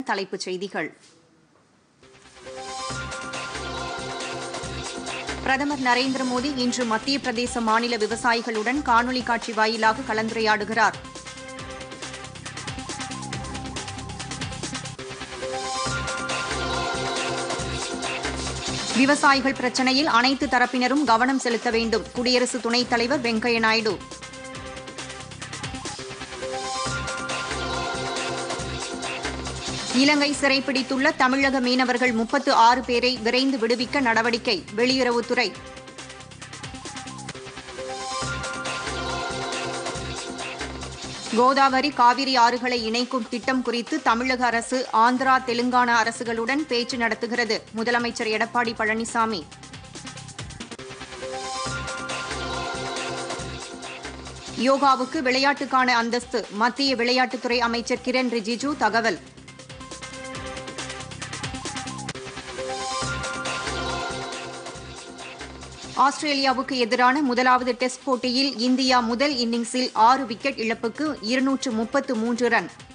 தலைப்புச் செய்திகள் பிரதமர் நரேந்திர மோடி இன்று மத்திய பிரதேச மாநில விவசாயிகளுடன் காணொலி காட்சி வாயிலாக கலந்துரையாடுகிறார் விவசாயிகள் பிரச்சினையில் அனைத்து தரப்பினரும் கவனம் செலுத்த வேண்டும் குடியரசு துணைத் தலைவர் வெங்கையா நாயுடு இலங்கை சிறைப்பிடித்துள்ள தமிழக மீனவர்கள் முப்பத்து ஆறு பேரை விரைந்து விடுவிக்க நடவடிக்கை வெளியுறவுத்துறை கோதாவரி காவிரி ஆறுகளை இணைக்கும் திட்டம் குறித்து தமிழக அரசு ஆந்திரா தெலுங்கானா அரசுகளுடன் பேச்சு நடத்துகிறது முதலமைச்சர் எடப்பாடி பழனிசாமி யோகாவுக்கு விளையாட்டுக்கான அந்தஸ்து மத்திய விளையாட்டுத்துறை அமைச்சர் கிரண் ரிஜிஜு தகவல் ஆஸ்திரேலியாவுக்கு எதிரான முதலாவது டெஸ்ட் போட்டியில் இந்தியா முதல் இன்னிங்ஸில் ஆறு விக்கெட் இழப்புக்கு இருநூற்று முப்பத்து மூன்று ரன்